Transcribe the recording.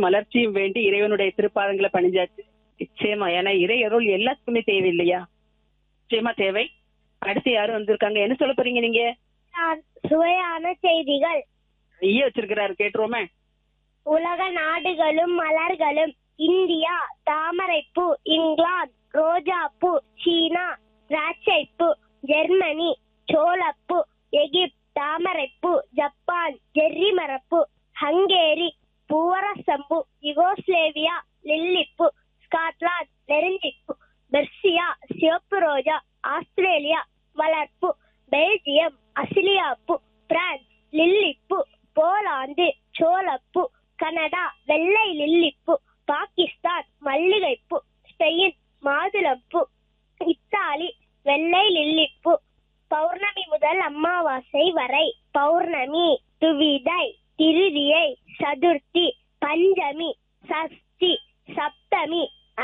வளர்ச்சியும் மலர்ச்சியும் வேண்டி இறைவனுடைய திருப்பாதங்களை பணிஞ்சாச்சு நிச்சயமா ஏன்னா இறையருள் எல்லாத்துக்குமே தேவை இல்லையா நிச்சயமா தேவை அடுத்து யாரும் வந்திருக்காங்க என்ன சொல்ல போறீங்க நீங்க சுவையான செய்திகள் ஐயா வச்சிருக்கிறாரு கேட்டுருவோமே உலக நாடுகளும் மலர்களும் இந்தியா தாமரைப்பூ இங்கிலாந்து ரோஜாப்பூ சீனா திராட்சைப்பூ ஜெர்மனி சோளப்பூ எகிப்து தாமரைப்பூ ஜப்பான் ஜெர்ரி மரப்பூ ஹங்கேரி பூவரசம்பூ யுகோஸ்லேவியா லில்லிப்பூ ஸ்காட்லாந்து நெருஞ்சிப்பூ பெர்சியா சிவப்பு ரோஜா ஆஸ்திரேலியா வளர்ப்பு பெல்ஜியம் அசிலியாப்பூ பிரான்ஸ் லில்லிப்பூ போலாந்து சோளப்பூ கனடா வெள்ளை லில்லிப்பூ பாகிஸ்தான் மல்லிகைப்பூ ஸ்பெயின் மாதுளம்பூ இத்தாலி வெள்ளை லில்லிப்பூ பௌர்ணமி முதல் அமாவாசை வரை பௌர்ணமி துவிதை திருதியை சதுர்த்தி பஞ்சமி சஷ்டி சப்தமி